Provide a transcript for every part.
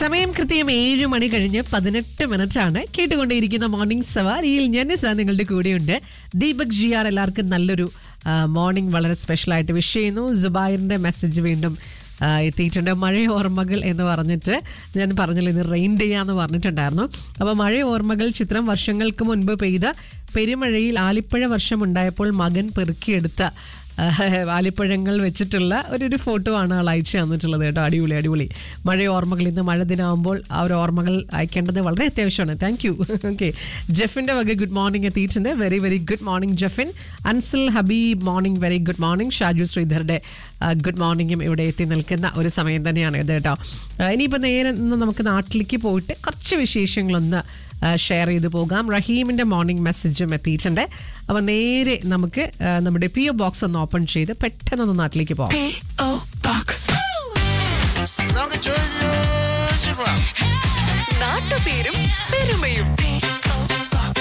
സമയം കൃത്യം ഏഴ് മണി കഴിഞ്ഞ് പതിനെട്ട് മിനിറ്റ് ആണ് കേട്ടുകൊണ്ടേയിരിക്കുന്ന മോർണിംഗ് സവാരിയിൽ ഞാൻ നിസ നിങ്ങളുടെ കൂടെയുണ്ട് ദീപക് ജി ആർ എല്ലാവർക്കും നല്ലൊരു മോർണിംഗ് വളരെ സ്പെഷ്യൽ ആയിട്ട് വിഷ് ചെയ്യുന്നു ജുബായറിന്റെ മെസ്സേജ് വീണ്ടും ആ, എത്തിയിട്ടുണ്ട് മഴ ഓർമ്മകൾ എന്ന് പറഞ്ഞിട്ട് ഞാൻ പറഞ്ഞില്ല ഇത് റെയിൻ ഡേ ആന്ന് പറഞ്ഞിട്ടുണ്ടായിരുന്നു അപ്പോൾ മഴ ഓർമ്മകൾ ചിത്രം വർഷങ്ങൾക്ക് മുൻപ് പെയ്ത പെരുമഴയിൽ ആലിപ്പഴ വർഷം ഉണ്ടായപ്പോൾ മകൻ പെറുക്കിയെടുത്ത ആഹ് ആലിപ്പഴങ്ങൾ വെച്ചിട്ടുള്ള ഒരു ഒരു ഫോട്ടോ ആണ് ആൾ അയച്ചു തന്നിട്ടുള്ളത് കേട്ടോ അടിപൊളി അടിപൊളി മഴ ഓർമ്മകൾ ഇന്ന് മഴ ദിനമാകുമ്പോൾ ആ ഒരു ഓർമ്മകൾ അയക്കേണ്ടത് വളരെ അത്യാവശ്യമാണ് താങ്ക് യു ഓക്കെ ജെഫിൻ്റെ വക ഗുഡ് മോർണിംഗ് എത്തിയിട്ടുണ്ട് very very good morning Jefin Ansal Habeeb morning very good morning Shaju ശ്രീധറുടെ ഗുഡ് മോർണിംഗും ഇവിടെ എത്തി നിൽക്കുന്ന ഒരു സമയം തന്നെയാണ് ഇത് കേട്ടോ ആ, ഇനിയിപ്പോൾ നേരെ ഇന്ന് നമുക്ക് നാട്ടിലേക്ക് പോയിട്ട് കുറച്ച് വിശേഷങ്ങളൊന്ന് ഷെയർ ചെയ്ത് പോകാം റഹീമിന്റെ മോർണിംഗ് മെസ്സേജും എത്തിയിട്ടുണ്ട് അപ്പോൾ നേരെ നമുക്ക് ആ, നമ്മുടെ പി ഒ ബോക്സ് ഒന്ന് ഓപ്പൺ ചെയ്ത് പെട്ടെന്ന് നാട്ടിലേക്ക് പോകാം P.O. Box. നമുക്ക് ചോദിച്ചു പോവാം നാട്ടുപേരും പെരുമയും P.O. Box.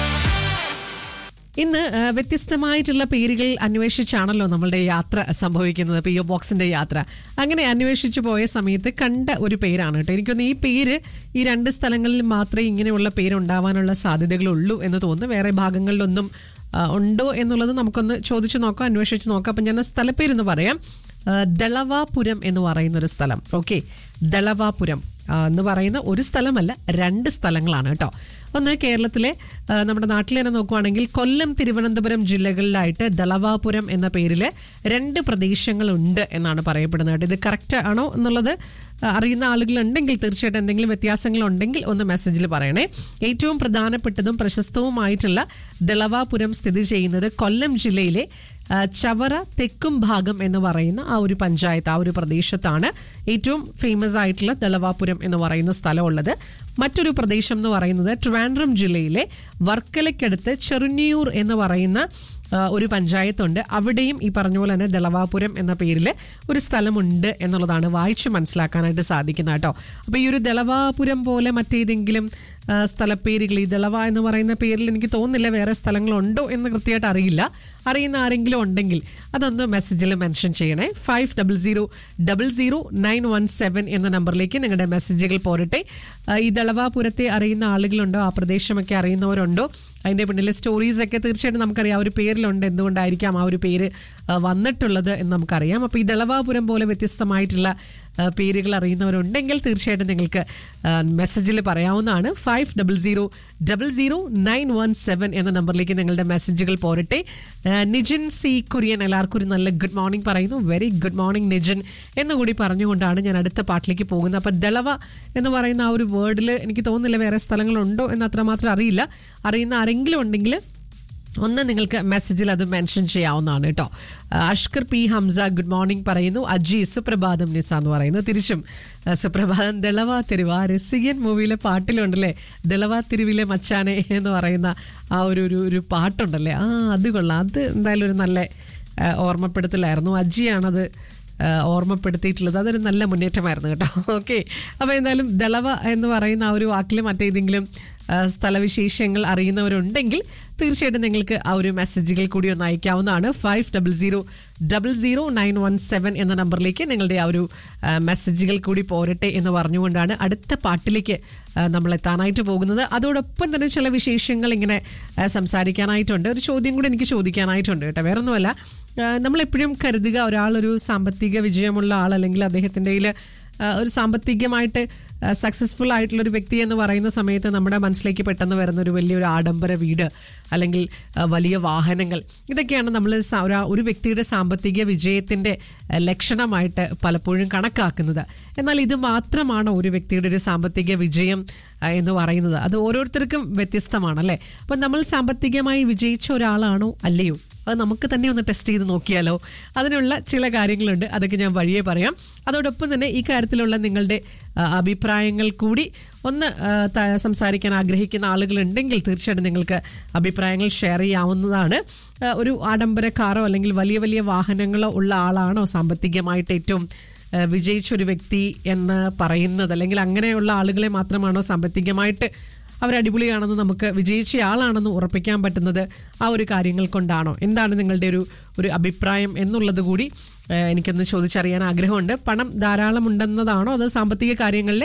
ഇന്ന് ആ, വ്യത്യസ്തമായിട്ടുള്ള പേരുകൾ അന്വേഷിച്ചാണല്ലോ നമ്മളുടെ യാത്ര സംഭവിക്കുന്നത് പി ഒ ബോക്സിന്റെ യാത്ര അങ്ങനെ അന്വേഷിച്ചു പോയ സമയത്ത് കണ്ട ഒരു പേരാണ് കേട്ടോ എനിക്കൊന്ന് ഈ പേര് ഈ രണ്ട് സ്ഥലങ്ങളിൽ മാത്രമേ ഇങ്ങനെയുള്ള പേര് ഉണ്ടാവാനുള്ള സാധ്യതകളുള്ളൂ എന്ന് തോന്നുന്നു വേറെ ഭാഗങ്ങളിലൊന്നും ആ, ഉണ്ടോ എന്നുള്ളത് നമുക്കൊന്ന് ചോദിച്ചു നോക്കാം അന്വേഷിച്ച് നോക്കാം അപ്പം ഞാൻ ആ സ്ഥലപ്പേരൊന്ന് പറയാം ആ, ദളവാപുരം എന്ന് പറയുന്ന ഒരു സ്ഥലം ഓക്കെ ദളവാപുരം ആ, എന്ന് പറയുന്ന ഒരു സ്ഥലമല്ല രണ്ട് സ്ഥലങ്ങളാണ് കേട്ടോ ഒന്ന് കേരളത്തിലെ ആ, നമ്മുടെ നാട്ടിൽ തന്നെ നോക്കുവാണെങ്കിൽ കൊല്ലം തിരുവനന്തപുരം ജില്ലകളിലായിട്ട് ദളവാപുരം എന്ന പേരിൽ രണ്ട് പ്രദേശങ്ങളുണ്ട് എന്നാണ് പറയപ്പെടുന്നത് കേട്ടോ. ഇത് കറക്റ്റ് ആണോ എന്നുള്ളത് ആ, അറിയുന്ന ആളുകളുണ്ടെങ്കിൽ തീർച്ചയായിട്ടും എന്തെങ്കിലും വ്യത്യാസങ്ങൾ ഉണ്ടെങ്കിൽ ഒന്ന് മെസ്സേജിൽ പറയണേ ഏറ്റവും പ്രധാനപ്പെട്ടതും പ്രശസ്തവുമായിട്ടുള്ള ദളവാപുരം സ്ഥിതി ചെയ്യുന്നത് കൊല്ലം ജില്ലയിലെ ആ, ചവറ തെക്കും ഭാഗം എന്ന് പറയുന്ന ആ ഒരു പഞ്ചായത്ത് ആ ഒരു പ്രദേശത്താണ് ഏറ്റവും ഫേമസ് ആയിട്ടുള്ള ദളവാപുരം എന്ന് പറയുന്ന സ്ഥലമുള്ളത് മറ്റൊരു പ്രദേശം എന്ന് പറയുന്നത് ട്രിവാൻഡ്രം ജില്ലയിലെ വർക്കലയ്ക്കടുത്ത് ചെറുന്നിയൂർ എന്ന് പറയുന്ന ആ, ഒരു പഞ്ചായത്തുണ്ട് അവിടെയും ഈ പറഞ്ഞ പോലെ തന്നെ ദളവാപുരം എന്ന പേരിൽ ഒരു സ്ഥലമുണ്ട് എന്നുള്ളതാണ് വായിച്ചു മനസ്സിലാക്കാനായിട്ട് സാധിക്കുന്നത് കേട്ടോ അപ്പോൾ ഈ ഒരു ദളവാപുരം പോലെ മറ്റേതെങ്കിലും ആ, സ്ഥലപ്പേരുകൾ ഈ ദളവ എന്ന് പറയുന്ന പേരിൽ എനിക്ക് തോന്നുന്നില്ല വേറെ സ്ഥലങ്ങളുണ്ടോ എന്ന് കൃത്യമായിട്ട് അറിയില്ല അറിയുന്ന ആരെങ്കിലും ഉണ്ടെങ്കിൽ അതൊന്ന് മെസ്സേജിൽ മെൻഷൻ ചെയ്യണേ five double zero double zero nine one seven എന്ന നമ്പറിലേക്ക് നിങ്ങളുടെ മെസ്സേജുകൾ പോരട്ടെ ആ, ഈ ദളവാപുരത്തെ അറിയുന്ന ആളുകളുണ്ടോ ആ പ്രദേശമൊക്കെ അറിയുന്നവരുണ്ടോ അതിൻ്റെ പിന്നിലെ സ്റ്റോറീസ് ഒക്കെ തീർച്ചയായിട്ടും നമുക്കറിയാം ആ ഒരു പേരിലുണ്ട് എന്തുകൊണ്ടായിരിക്കാം ആ ഒരു പേര് ആ, വന്നിട്ടുള്ളത് എന്ന് നമുക്കറിയാം അപ്പോൾ ഈ ദളവാപുരം പോലെ വ്യത്യസ്തമായിട്ടുള്ള ആ, പേരുകൾ അറിയുന്നവരുണ്ടെങ്കിൽ തീർച്ചയായിട്ടും നിങ്ങൾക്ക് മെസ്സേജിൽ പറയാവുന്നതാണ് five double zero double zero nine one seven എന്ന നമ്പറിലേക്ക് നിങ്ങളുടെ മെസ്സേജുകൾ പോരട്ടെ ആ, നിജിൻ സി കുര്യൻ എല്ലാവർക്കും ഒരു നല്ല ഗുഡ് മോർണിംഗ് പറയുന്നു വെരി ഗുഡ് മോർണിംഗ് നിജിൻ എന്നുകൂടി പറഞ്ഞുകൊണ്ടാണ് ഞാൻ അടുത്ത പാട്ടിലേക്ക് പോകുന്നത് അപ്പം ദളവ എന്ന് പറയുന്ന ആ ഒരു വേർഡിൽ എനിക്ക് തോന്നുന്നില്ല വേറെ സ്ഥലങ്ങളുണ്ടോ എന്ന് അത്രമാത്രം അറിയില്ല അറിയുന്ന ആരെങ്കിലും ഉണ്ടെങ്കിൽ ഒന്ന് നിങ്ങൾക്ക് മെസ്സേജിൽ അത് മെൻഷൻ ചെയ്യാവുന്നതാണ് കേട്ടോ ആ, Ashkar P Hamsa good morning പറയുന്നു അജി സുപ്രഭാതം നിസ എന്ന് പറയുന്നു തിരിച്ചും ആ, സുപ്രഭാതം ദളവാ തെരുവ് ആ രസികൻ മൂവിയിലെ പാട്ടിലുണ്ടല്ലേ ദളവാ തെരുവിലെ മച്ചാനെ എന്ന് പറയുന്ന ആ ഒരു ഒരു ഒരു പാട്ടുണ്ടല്ലേ ആ അത് കൊള്ളാം അത് എന്തായാലും ഒരു നല്ല ആ, ഓർമ്മപ്പെടുത്തലായിരുന്നു അജിയാണത് ആ, ഓർമ്മപ്പെടുത്തിയിട്ടുള്ളത് അതൊരു നല്ല മുന്നേറ്റമായിരുന്നു കേട്ടോ ഓക്കെ അപ്പോൾ എന്തായാലും ദളവ എന്ന് പറയുന്ന ആ ഒരു വാക്കിൽ മറ്റേതെങ്കിലും ആ, സ്ഥലവിശേഷങ്ങൾ അറിയുന്നവരുണ്ടെങ്കിൽ തീർച്ചയായിട്ടും നിങ്ങൾക്ക് ആ ഒരു മെസ്സേജുകൾ കൂടി ഒന്ന് അയക്കാവുന്നതാണ് five double zero double zero nine one seven എന്ന നമ്പറിലേക്ക് നിങ്ങളുടെ ആ ഒരു ആ, മെസ്സേജുകൾ കൂടി പോരട്ടെ എന്ന് പറഞ്ഞുകൊണ്ടാണ് അടുത്ത പാട്ടിലേക്ക് ആ, നമ്മൾ എത്താനായിട്ട് പോകുന്നത് അതോടൊപ്പം തന്നെ ചില വിശേഷങ്ങൾ ഇങ്ങനെ ആ, സംസാരിക്കാനായിട്ടുണ്ട് ഒരു ചോദ്യം കൂടി എനിക്ക് ചോദിക്കാനായിട്ടുണ്ട് കേട്ടോ വേറൊന്നുമല്ല ആ, നമ്മളെപ്പോഴും കരുതുക ഒരാളൊരു സാമ്പത്തിക വിജയമുള്ള ആൾ അല്ലെങ്കിൽ അദ്ദേഹത്തിൻ്റെ കയ്യിൽ ആ, ഒരു സാമ്പത്തികമായിട്ട് സക്സസ്ഫുൾ ആയിട്ടുള്ള ഒരു വ്യക്തി എന്ന് പറയുന്ന സമയത്ത് നമ്മുടെ മനസ്സിലേക്ക് പെട്ടെന്ന് വരുന്ന ഒരു വലിയൊരു ആഡംബര വീട് അല്ലെങ്കിൽ ആ, വലിയ വാഹനങ്ങൾ ഇതൊക്കെയാണ് നമ്മൾ സ- ഒരാ- ഒരു വ്യക്തിയുടെ സാമ്പത്തിക വിജയത്തിൻ്റെ ആ, ലക്ഷണമായിട്ട് പലപ്പോഴും കണക്കാക്കുന്നത് എന്നാൽ ഇത് മാത്രമാണ് ഒരു വ്യക്തിയുടെ ഒരു സാമ്പത്തിക വിജയം ആ, എന്ന് പറയുന്നത് അത് ഓരോരുത്തർക്കും വ്യത്യസ്തമാണ് അല്ലേ അപ്പം നമ്മൾ സാമ്പത്തികമായി വിജയിച്ച ഒരാളാണോ അല്ലയോ അത് നമുക്ക് തന്നെ ഒന്ന് ടെസ്റ്റ് ചെയ്ത് നോക്കിയാലോ അതിനുള്ള ചില കാര്യങ്ങളുണ്ട് അതൊക്കെ ഞാൻ വഴിയെ പറയാം അതോടൊപ്പം തന്നെ ഈ കാര്യത്തിലുള്ള നിങ്ങളുടെ ആ, അഭിപ്രായങ്ങൾ കൂടി ഒന്ന് ആ, ത- സംസാരിക്കാൻ ആഗ്രഹിക്കുന്ന ആളുകളുണ്ടെങ്കിൽ തീർച്ചയായിട്ടും നിങ്ങൾക്ക് അഭിപ്രായങ്ങൾ ഷെയർ ചെയ്യാവുന്നതാണ് ആ, ഒരു ആഡംബര കാറോ അല്ലെങ്കിൽ വലിയ വലിയ വാഹനങ്ങളോ ഉള്ള ആളാണോ സാമ്പത്തികമായിട്ട് ഏറ്റവും ആ, വിജയിച്ച ഒരു വ്യക്തി എന്ന് പറയുന്നത് അല്ലെങ്കിൽ അങ്ങനെയുള്ള ആളുകളെ മാത്രമാണോ സാമ്പത്തികമായിട്ട് അവർ അടിപൊളിയാണെന്ന് നമുക്ക് വിജയിച്ച ആളാണെന്ന് ഉറപ്പിക്കാൻ പറ്റുന്നത് ആ ഒരു കാര്യങ്ങൾ കൊണ്ടാണോ എന്താണ് നിങ്ങളുടെ ഒരു ഒരു അഭിപ്രായം എന്നുള്ളത് കൂടി ഏഹ്, എനിക്കൊന്ന് ചോദിച്ചറിയാൻ ആഗ്രഹമുണ്ട് പണം ധാരാളം ഉണ്ടെന്നതാണോ അതോ സാമ്പത്തിക കാര്യങ്ങളിൽ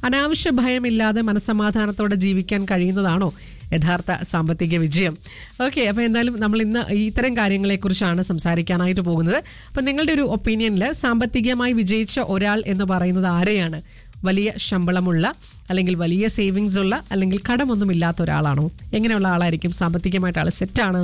അനാവശ്യ ഭയമില്ലാതെ മനസ്സമാധാനത്തോടെ ജീവിക്കാൻ കഴിയുന്നതാണോ യഥാർത്ഥ സാമ്പത്തിക വിജയം ഓക്കെ അപ്പോൾ എന്തായാലും നമ്മൾ ഇന്ന് ഇത്തരം കാര്യങ്ങളെക്കുറിച്ചാണ് സംസാരിക്കാനായിട്ട് പോകുന്നത് അപ്പം നിങ്ങളുടെ ഒരു ഒപ്പീനിയനിൽ സാമ്പത്തികമായി വിജയിച്ച ഒരാൾ എന്ന് പറയുന്നത് ആരെയാണ് വലിയ ശമ്പളമുള്ള അല്ലെങ്കിൽ വലിയ സേവിങ്സ് ഉള്ള അല്ലെങ്കിൽ കടമൊന്നും ഇല്ലാത്ത ഒരാളാണോ എങ്ങനെയുള്ള ആളായിരിക്കും സാമ്പത്തികമായിട്ട് ആൾ സെറ്റാണ്